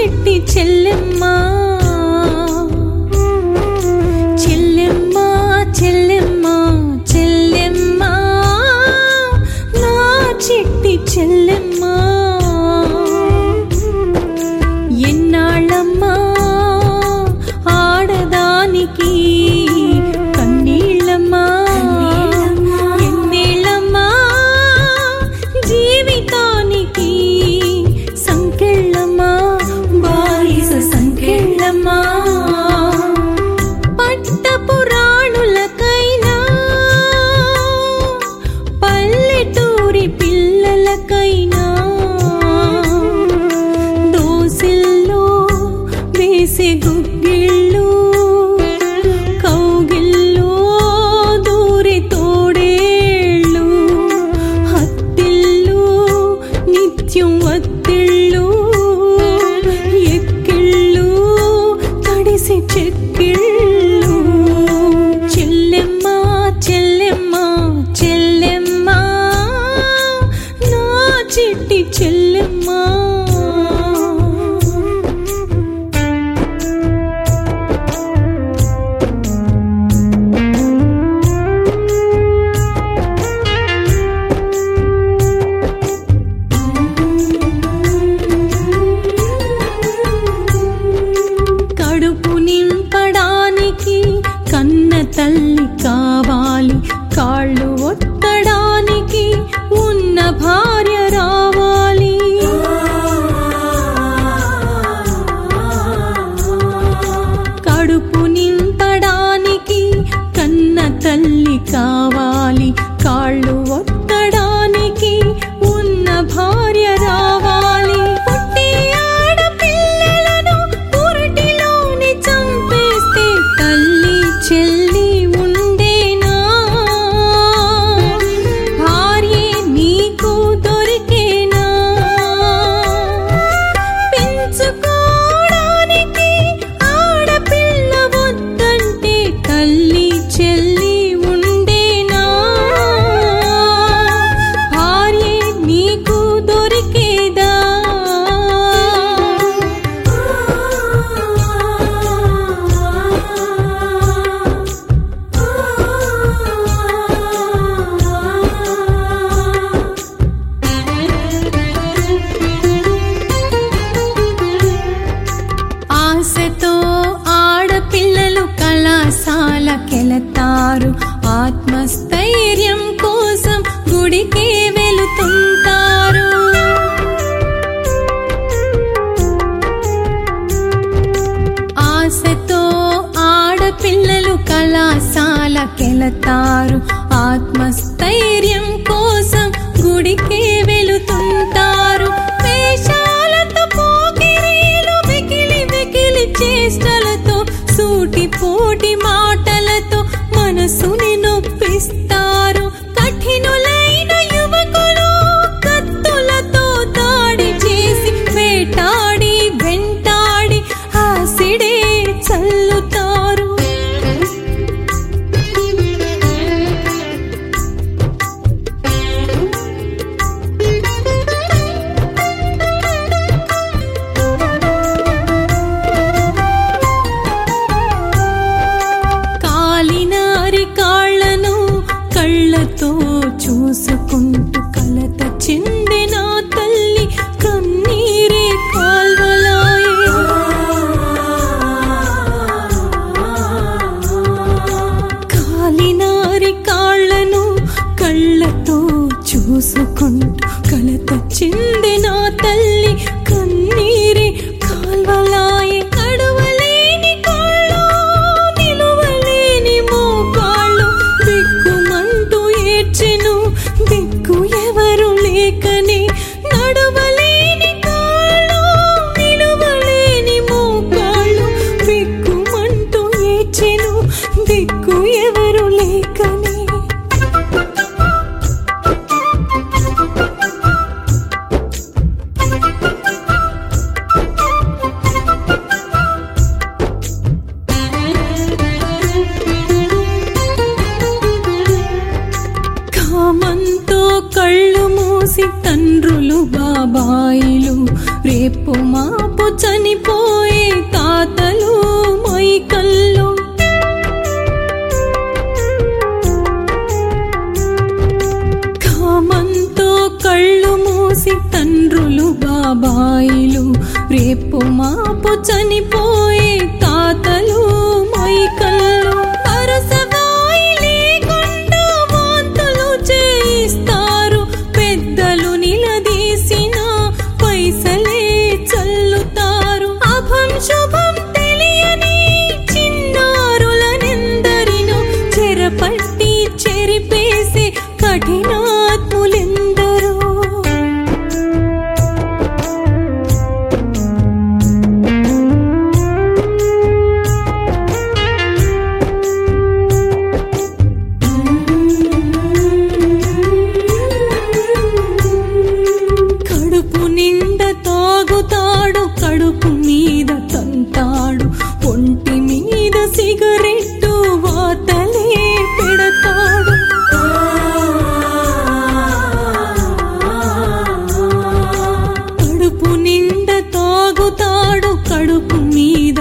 చిట్టి చెల్లెమ్మ చెల్లెమ్మ చెల్లెమ్మ చెల్లెమ్మ నా చిట్టి చెల్లెమ్మ ఎన్నాళ్ళమ్మా ఆడదానికి కన్నీళ్ళమ్మా ఎన్నేళ్ళమ్మా జీవితానికి సంకెళ్ళమ్మా బాయిస సంకెళ్ళమ్మా పట్టపురాణులకైనా పల్లెటూరి పిల్లలకైనా దోసిల్లో వేసే గుగ్గిళ్ళు కౌగిల్లో దూరి తోడేళ్ళు హత్తిళ్ళు నిత్యం వత్తిళ్ళు ఎక్కిళ్ళు తడిసి చెక్కిళ్ళు చెల్లెమ్మ చెల్లెమ్మ చెల్లెమ్మ నా చిట్టి చెల్లెమ్మ కడుపు నింపడానికి కన్న తల్లి కావాలి కాళ్ళు ఒత్తడానికి ఉన్న భార్య రావాలి కడుపు నింపడానికి కన్న తల్లి కావాలి కాళ్ళు ఒత్తడానికి ఉన్న భార్య రావాలి పుట్టి ఆడపిల్లలను పురిటిలోని చంపేస్తే తల్లి చెల్లి ఉండేనా భార్యే నీకు దొరికేనా పెంచుకోవడానికి ఆడపిల్ల వద్దంటే తల్లి చెల్లి ఉండేనా భార్యే నీకు దొరికేదా ఆశతో ఆడపిల్లలు కళాశాలకెళతారు ఆత్మస్థైర్యం కోసం గుడికే వెళుతుంటారు ఆశతో ఆడపిల్లలు కళాశాలకెళతారు ఆత్మస్థైర్యం కోసం గుడికే వెళుతుంటారు వేషాలతో పోకిరీలు వెకిలి వెకిలి చేష్టలతో సూటి పోటి మాటలతో మనసుని నొప్పిస్తారు కఠినులైన యువకులు కత్తులతో దాడి చేసి వేటాడి వెంటాడి ఆసిడే చల్లుతారు కాలినారి కాళ్లను కళ్ళతో చూసుకుంటూ కలత చెందిన తల్లి కన్నీరే కాల్వలాయే కాలినారి కాళ్లను కళ్ళతో చూసుకుంటూ కలత చెందిన తల్లి కన్నీరే కాల్వలాయే నడవలేని కాళ్ళు నిలువలేని మోకాళ్ళు దిక్కుమంటూ ఏడ్చెను దిక్కు ఎవరు లేకనే నడవలేని కాళ్ళు నిలువలేని మోకాళ్ళు దిక్కుమంటూ ఏడ్చెను దిక్కు ఎవరు లేకనే కామంతో కళ్ళు మూసి తండ్రులు బాబాయిలు రేపు మాపు చనిపోయే తాతలు మైకల్లో కామంతో కళ్ళు మూసి తండ్రులు బాబాయిలు రేపు మాపు చనిపోయే తాతలు మైకల్లో అరసవాయి లేకుండా వాంతులు చేయిస్తారు పెద్దలు నిలదీసిన పైసలే చల్లుతారు అభం శుభం తెలియని చిన్నారులనెందరినో చెరపట్టి చెరిపేసే కఠినాత్ములెందరో కడుపు నిండా తాగుతాడు కడుపు మీద తంతాడు ఒంటి మీద సిగరెట్టు వాతలే పెడతాడు కడుపు నిండా తాగుతాడు కడుపు మీద